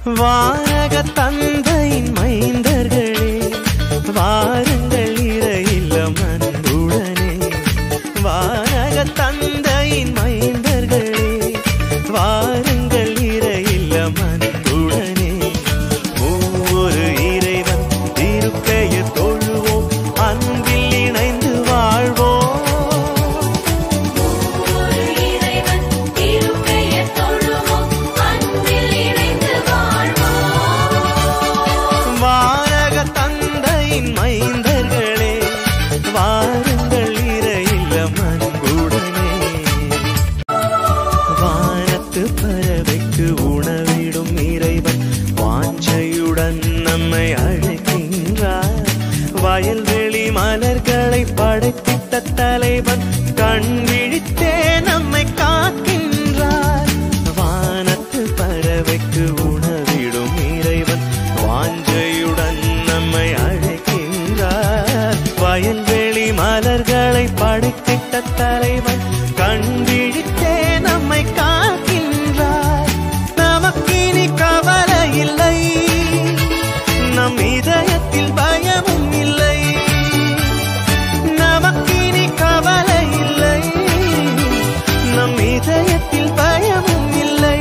வானக தந்தையின் மைந்தர்களே வாருங்கள் இறையில்ல மன்புடனே வானக தந்தையின் மைந்தர்களே வாருங்கள் இறையில்ல மன்புடனே ஒவ்வொரு இறைவன் திருப்பெயர் தொழுவோம் அன்பில் இணைந்து வாழ்வோம் ஒரு இறைவன் திருப்பெயர் தொழுவோம் அன்பில் இணைந்து வாழ்வோம் வானக தந்தையின் மைந்தர்களே வாருங்கள் இறையில்ல மன்புடனே வானத்து பறவைக்கு உணவிடும் இறைவன் வாஞ்சையுடன் நம்மை அழைக்கின்றார் வயல்வெளி மலர்களை படைத்திட்ட தலைவன் கண் விழித்தே நம்மை காக்கின்றார் வானத்து பறவைக்கு உணவிடும் இறைவன் வாஞ்சையுடன் நம்மை அழைக்கின்றார் வயல்வெளி மலர்களை படைத்திட்ட தலைவன் கண் விழித்தே நம்மை காக்கின்றார் நமக்கினி கவலை இல்லை நம் இதயத்தில் பயமும் இல்லை நமக்கினி கவலை இல்லை நம் இதயத்தில் பயமும் இல்லை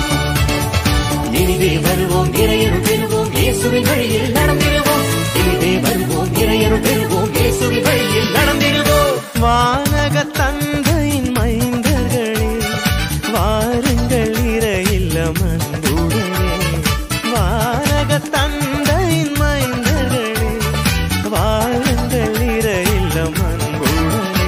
இனிதே வருவோம் இறையரும் பெறுவோம் இயேசுவின் வழியில் நடந்திருவோம் இனிதே வருவோம் இறையரும் பெறுவோம் இயேசுவின் வழியில் நடந்திருவோம் வானக தந்தையின் மைந்தர்களே வாருங்கள் இறையில்ல மன்புடனே வானக தந்தையின் மைந்தர்களே வாருங்கள் இறையில்ல மன்புடனே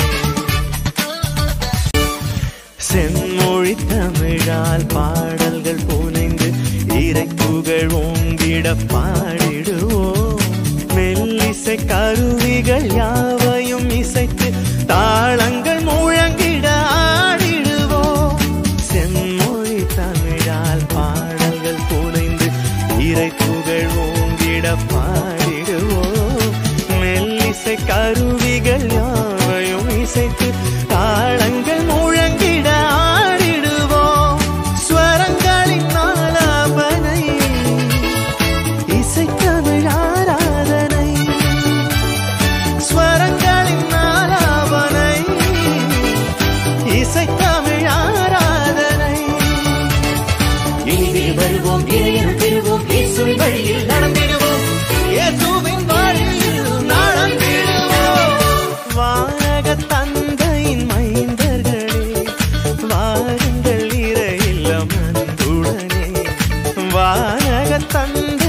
செம்மொழி தமிழால் பாடல்கள் புனைந்து இறை புகழ் ஓங்கிட பாடிடுவோம் மெல்லிசை கருவிகள் யாவையும் இசைத்து தாளங்கள் முழங்கிட ஆடிடுவோம் செம்மொழி தமிழால் பாடல்கள் புனைந்து இறை புகழ் ஓங்கிட பாடிடுவோம் மெல்லிசை கருவிகள் யாவையும் இசைத்து தாளங்கள் முழங்கிட ஆடிடுவோம் ஸ்வரங்களின் நாளாபனை இசைத்தமிழ் ஆராதனை ஸ்வரங்களின் நாளாபனை இசைத்தமிழ் ஆராதனை இனிதே வருவோம் இறையரும் பெறுவோம் இயேசுவின் வழியில் நடந்திருவோம் இயேசுவின் வழியில் நடந்திடுவோம். வானக தந்தையின் மைந்தர்களே வாருங்கள் இறையில்ல மன்புடனே வானக தந்தை